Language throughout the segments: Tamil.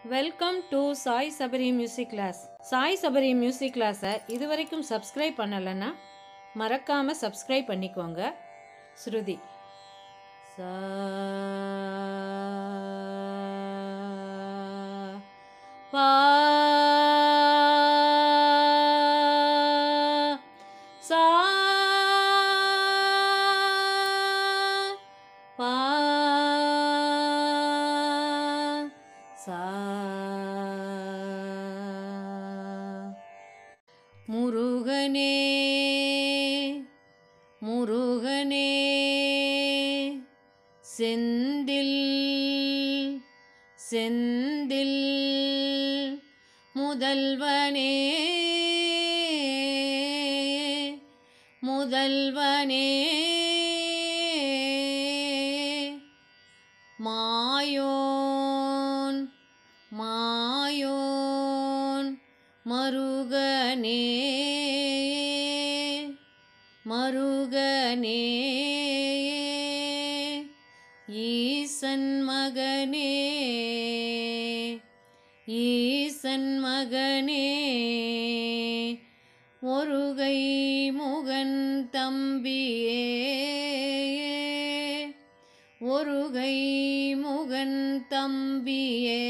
welcome to Sai Sabari music class Sai Sabari music கிளாஸை இது வரைக்கும் சப்ஸ்கிரைப் பண்ணலைன்னா மறக்காமல் சப்ஸ்கிரைப் பண்ணிக்கோங்க ஸ்ருதி சா பா சா பா சா முருகனே முருகனே செந்தில் செந்தில் முதல்வனே முதல்வனே மாயோன் மாயோன் மருகனே மருகனே ஈசன் மகனே ஈசன் மகனே ஒருகை முகன் தம்பியே ஒருகை முகன் தம்பியே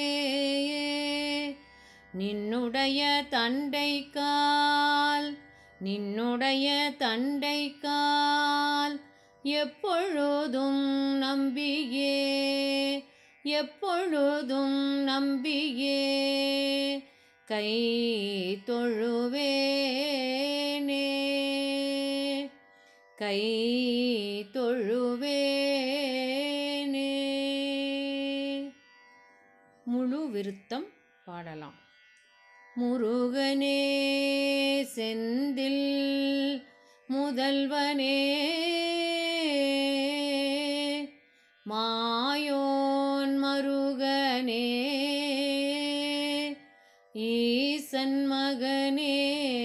நின்னுடைய தண்டைக்கால் நின்னுடைய தண்டைக்கால் எப்பொழுதும் நம்பியே எப்பொழுதும் நம்பியே கை தொழுவேனே கை தொழுவேனே முழு விருத்தம் பாடலாம் முருகனே செந்தில் முதல்வனே மாயோன் மருகனே ஈசன் மகனே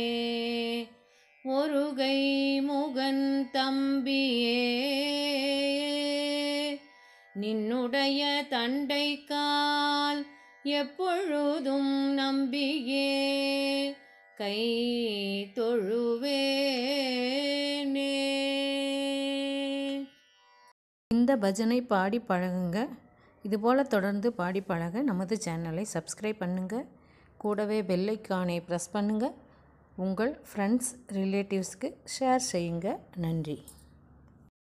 ஒருகை முகன் தம்பியே நின்னுடைய தண்டைக்கால் எப்பொழுதும் நம்பியே கை தொழுவேனே இந்த பஜனை பாடி பழகுங்க இதுபோல் தொடர்ந்து பாடி பழக நமது சேனலை சப்ஸ்கிரைப் பண்ணுங்கள் கூடவே பெல்லைக்கானை ப்ரெஸ் பண்ணுங்கள் உங்கள் ஃப்ரெண்ட்ஸ் ரிலேட்டிவ்ஸ்க்கு ஷேர் செய்யுங்க நன்றி